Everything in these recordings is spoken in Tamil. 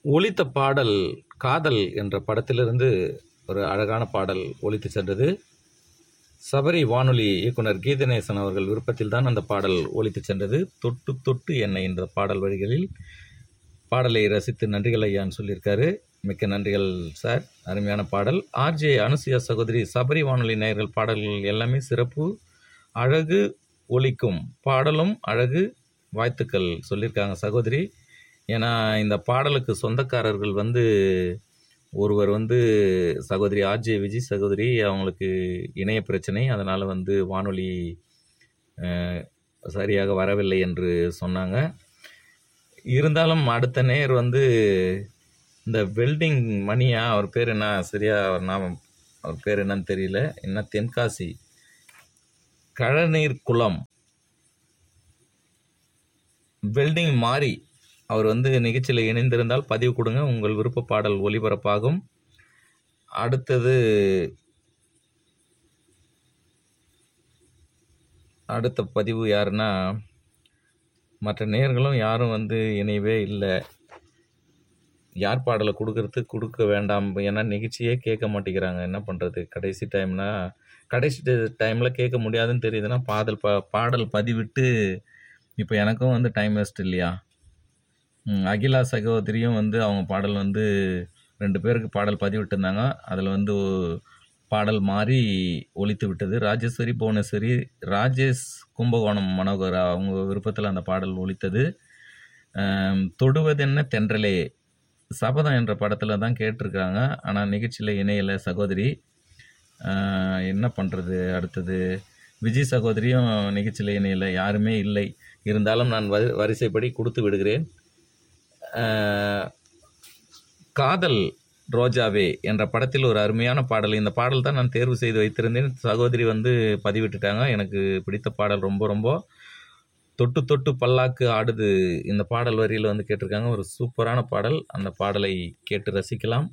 ஒலித்த பாடல் காதல் என்ற படத்திலிருந்து ஒரு அழகான பாடல் ஒலித்து சென்றது சபரி வானொலி இயக்குனர் கீதநேசன் அவர்கள் விருப்பத்தில் தான் அந்த பாடல் ஒலித்து சென்றது தொட்டு தொட்டு என்னை என்ற பாடல் வரிகளில் பாடலை ரசித்து நன்றிகள் ஐயான்னு சொல்லியிருக்காரு மிக்க நன்றிகள் சார் அருமையான பாடல் ஆர்ஜே அனுசுயா சகோதரி சபரி வானொலி நேயர்கள் பாடல்கள் எல்லாமே சிறப்பு அழகு ஒலிக்கும் பாடலும் அழகு வாழ்த்துக்கள் சொல்லியிருக்காங்க சகோதரி ஏன்னா இந்த பாடலுக்கு சொந்தக்காரர்கள் வந்து ஒருவர் வந்து சகோதரி ஆர்ஜே விஜய் சகோதரி அவங்களுக்கு இணைய பிரச்சனை அதனால் வந்து வானொலி அஹ், சரியாக வரவில்லை என்று சொன்னாங்க இருந்தாலும் அடுத்த நேர் வந்து இந்த வெல்டிங் மணியா அவர் பேர் என்ன சரியா அவர் நாமம் அவர் பேர் என்னன்னு தெரியல என்ன தென்காசி கழநீர் குளம் வெல்டிங் மாறி அவர் வந்து நிகழ்ச்சியில் இணைந்திருந்தால் பதிவு கொடுங்க உங்கள் விருப்ப பாடல் ஒளிபரப்பாகும் அடுத்தது அடுத்த பதிவு யாருன்னா மற்ற நேயர்களும் யாரும் வந்து இணையவே இல்லை யார் பாடலை கொடுக்கறது கொடுக்க வேண்டாம் ஏன்னா நிகழ்ச்சியே கேட்க மாட்டேங்கிறாங்க என்ன பண்ணுறது கடைசி டைம்னா கடைசி டைமில் கேட்க முடியாதுன்னு தெரியுதுன்னா பாடல் பா பாடல் பதிவிட்டு இப்போ எனக்கும் வந்து டைம் வேஸ்ட் இல்லையா ம், அகிலா சகோதரியும் வந்து அவங்க பாடல் வந்து ரெண்டு பேருக்கு பாடல் பதிவிட்டிருந்தாங்க அதில் வந்து பாடல் மாறி ஒலித்து விட்டது ராஜேஸ்வரி புவனேஸ்வரி ராஜேஷ் கும்பகோணம் மனோகர் அவங்க விருப்பத்தில் அந்த பாடல் ஒலித்தது ஆம், தொடுவதென்ன தென்றலே சபதம் என்ற படத்தில் தான் கேட்டிருக்காங்க ஆனால் நிகழ்ச்சியில் இணையலை சகோதரி ஆஹ், என்ன பண்ணுறது அடுத்தது விஜய் சகோதரியும் நிகழ்ச்சியில் இணையலை யாருமே இல்லை இருந்தாலும் நான் வரி வரிசைப்படி கொடுத்து விடுகிறேன் ஆஹ், காதல் ரோஜாவே என்ற படத்தில் ஒரு அருமையான பாடல் இந்த பாடல் தான் நான் தேர்வு செய்து வைத்திருந்தேன் சகோதரி வந்து பதிவிட்டுட்டாங்க எனக்கு பிடித்த பாடல் ரொம்ப ரொம்ப தொட்டு தொட்டு பல்லாக்கு ஆடுது இந்த பாடல் வரியில் வந்து கேட்டிருக்காங்க ஒரு சூப்பரான பாடல் அந்த பாடலை கேட்டு ரசிக்கலாம்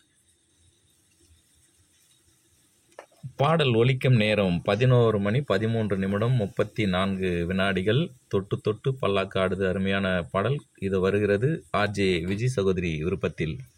பாடல் ஒலிக்கும் நேரம் பதினோரு மணி பதிமூன்று நிமிடம் முப்பத்தி நான்கு வினாடிகள் தொட்டு தொட்டு பல்லாக்கு ஆடுது அருமையான பாடல் இது வருகிறது ஆர்ஜே விஜய் சகோதரி விருப்பத்தில்